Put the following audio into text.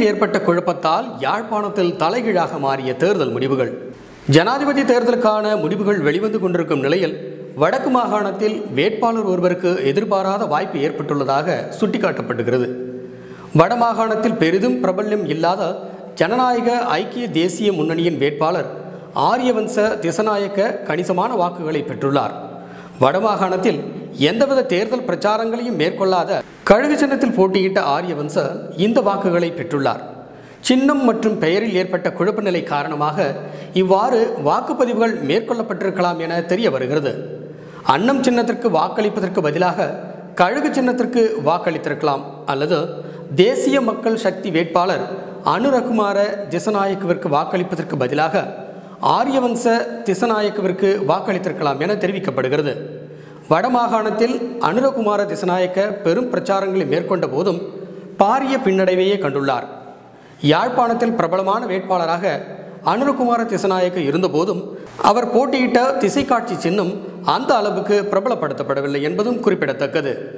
ஏற்பட்ட குழப்பத்தால் யாழ்ப்பாணத்தில் தலைகீழாக மாறிய தேர்தல் முடிவுகள் ஜனாதிபதி தேர்தலுக்கான முடிவுகள் வெளிவந்து கொண்டிருக்கும் நிலையில் வடக்கு மாகாணத்தில் வேட்பாளர் ஒருவருக்கு எதிர்பாராத வாய்ப்பு ஏற்பட்டுள்ளதாக சுட்டிக்காட்டப்படுகிறது வடமாகாணத்தில் பெரிதும் பிரபல்யம் இல்லாத ஜனநாயக ஐக்கிய தேசிய முன்னணியின் வேட்பாளர் ஆரியவன்ச திசநாயக்க கணிசமான வாக்குகளை பெற்றுள்ளார் வடமாகாணத்தில் எந்தவித தேர்தல் பிரச்சாரங்களையும் மேற்கொள்ளாத கழுகு சின்னத்தில் போட்டியிட்ட ஆரியவன்ச இந்த வாக்குகளை பெற்றுள்ளார் சின்னம் மற்றும் பெயரில் ஏற்பட்ட குழப்ப நிலை காரணமாக இவ்வாறு வாக்குப்பதிவுகள் மேற்கொள்ளப்பட்டிருக்கலாம் என தெரிய வருகிறது அன்னம் சின்னத்திற்கு வாக்களிப்பதற்கு பதிலாக கழுகு சின்னத்திற்கு வாக்களித்திருக்கலாம் அல்லது தேசிய மக்கள் சக்தி வேட்பாளர் அனுரகுமார திசநாயக்கவிற்கு வாக்களிப்பதற்கு பதிலாக ஆரியவன்ச திசநாயக்கவிற்கு வாக்களித்திருக்கலாம் என தெரிவிக்கப்படுகிறது வடமாகாணத்தில் அனுரகுமார திசநாயக்க பெரும் பிரச்சாரங்களை மேற்கொண்ட போதும் பாரிய பின்னடைவையே கண்டுள்ளார் யாழ்ப்பாணத்தில் பிரபலமான வேட்பாளராக அனுரகுமார திசநாயக்க இருந்தபோதும் அவர் போட்டியிட்ட திசைக்காட்சி சின்னம் அந்த அளவுக்கு பிரபலப்படுத்தப்படவில்லை என்பதும் குறிப்பிடத்தக்கது